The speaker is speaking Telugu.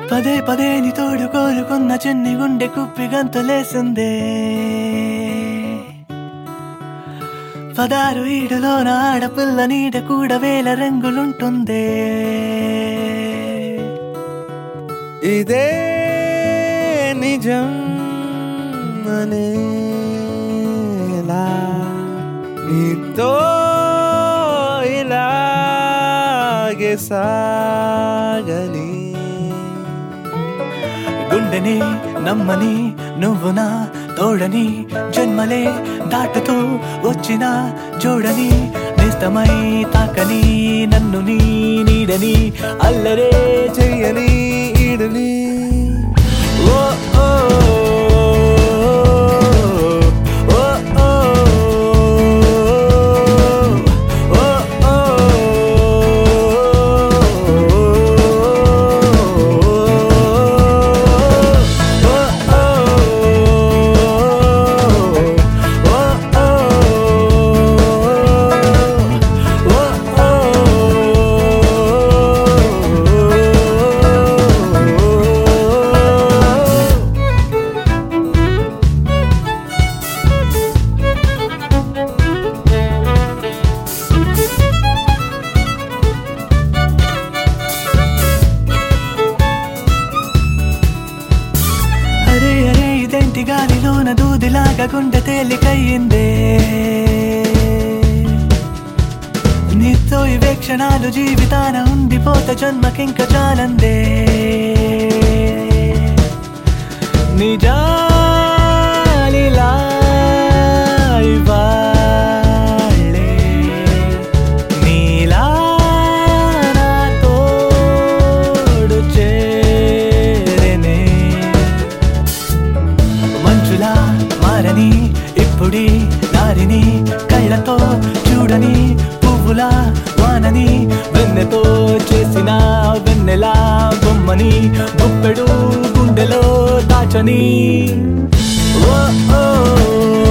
పదే పదే నీ తోడు కోరుకున్న చిన్ని గుండె కుప్పి గంతులేసిందే పదారు ఈడులోన ఆడపిల్ల నీడ కూడా వేల రంగులుంటుందే ఇదే నిజం అనేలా నీతో ఇలాగే సాగని గుండెని నమ్మని నువ్వు నా తోడని జన్మలే దాటుతూ వచ్చిన చూడని నిస్తమై తాకని నన్ను నీ నీడని అల్లరే చెయ్యని ఈడని ఓ ఓ ఓ ఓ ఓ అరే అరే ఇదేంటి గాలిలోన దూదిలాగా గుండె తేలికయ్యిందే నీతో ఇవే క్షణాలు జీవితాన ఉండిపోత జన్మకింక చాలందే నిజాలిలా ఇవాళ్ళే నీలా నా తోడు చేరనే మంచులా మారని ఇప్పుడి దారిని కళ్ళతో చూడని పువ్వులా వానని వెన్నెతో చేసిన వెన్నెలా బొమ్మని గుప్పెడు గుండెలో దాచని ఓ ఓ